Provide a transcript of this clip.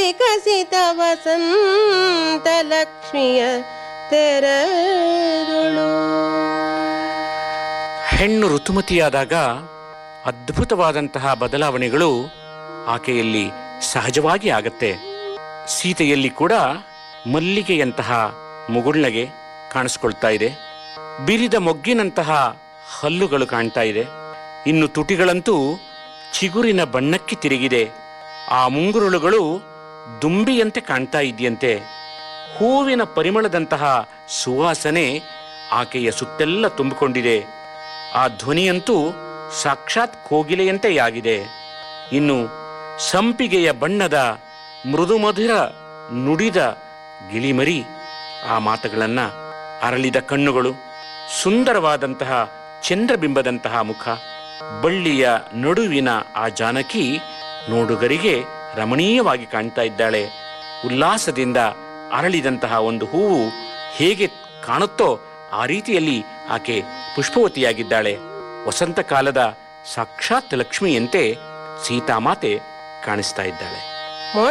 ವಿಕಸಿತ ವಸಂತ ಲಕ್ಷ್ಮಿಯ ತೆರದುಳು ಹೆಣ್ಣು ಋತುಮತಿಯಾದಾಗ ಅದ್ಭುತವಾದಂತಹ ಬದಲಾವಣೆಗಳು ಆಕೆಯಲ್ಲಿ ಸಹಜವಾಗಿ ಆಗತ್ತೆ ಸೀತೆಯಲ್ಲಿ ಕೂಡ ಮಲ್ಲಿಗೆಯಂತಹ ಮುಗುಳ್ನಗೆ ಕಾಣಿಸ್ಕೊಳ್ತಾ ಇದೆ ಬಿರಿದ ಮೊಗ್ಗಿನಂತಹ ಹಲ್ಲುಗಳು ಕಾಣ್ತಾ ಇದೆ ಇನ್ನು ತುಟಿಗಳಂತೂ ಚಿಗುರಿನ ಬಣ್ಣಕ್ಕೆ ತಿರುಗಿದೆ ಆ ಮುಂಗುರುಳುಗಳು ದುಂಬಿಯಂತೆ ಕಾಣ್ತಾ ಇದೆಯಂತೆ ಹೂವಿನ ಪರಿಮಳದಂತಹ ಸುವಾಸನೆ ಆಕೆಯ ಸುತ್ತೆಲ್ಲ ತುಂಬಿಕೊಂಡಿದೆ ಆ ಧ್ವನಿಯಂತೂ ಸಾಕ್ಷಾತ್ ಕೋಗಿಲೆಯಂತೆ ಆಗಿದೆ ಇನ್ನು ಸಂಪಿಗೆಯ ಬಣ್ಣದ ಮೃದುಮಧುರ ನುಡಿದ ಗಿಳಿಮರಿ ಆ ಮಾತುಗಳನ್ನ ಅರಳಿದ ಕಣ್ಣುಗಳು ಸುಂದರವಾದಂತಹ ಚಂದ್ರಬಿಂಬದಂತಹ ಮುಖ ಬಳ್ಳಿಯ ನಡುವಿನ ಆ ಜಾನಕಿ ನೋಡುಗರಿಗೆ ರಮಣೀಯವಾಗಿ ಕಾಣ್ತಾ ಇದ್ದಾಳೆ ಉಲ್ಲಾಸದಿಂದ ಅರಳಿದಂತಹ ಒಂದು ಹೂವು ಹೇಗೆ ಕಾಣುತ್ತೋ ಆ ರೀತಿಯಲ್ಲಿ ಆಕೆ ಪುಷ್ಪವತಿಯಾಗಿದ್ದಾಳೆ ವಸಂತ ಕಾಲದ ಸಾಕ್ಷಾತ್ ಲಕ್ಷ್ಮಿಯಂತೆ ಸೀತಾಮಾತೆ ಕಾಣಿಸ್ತಾ ಇದ್ದಾಳೆ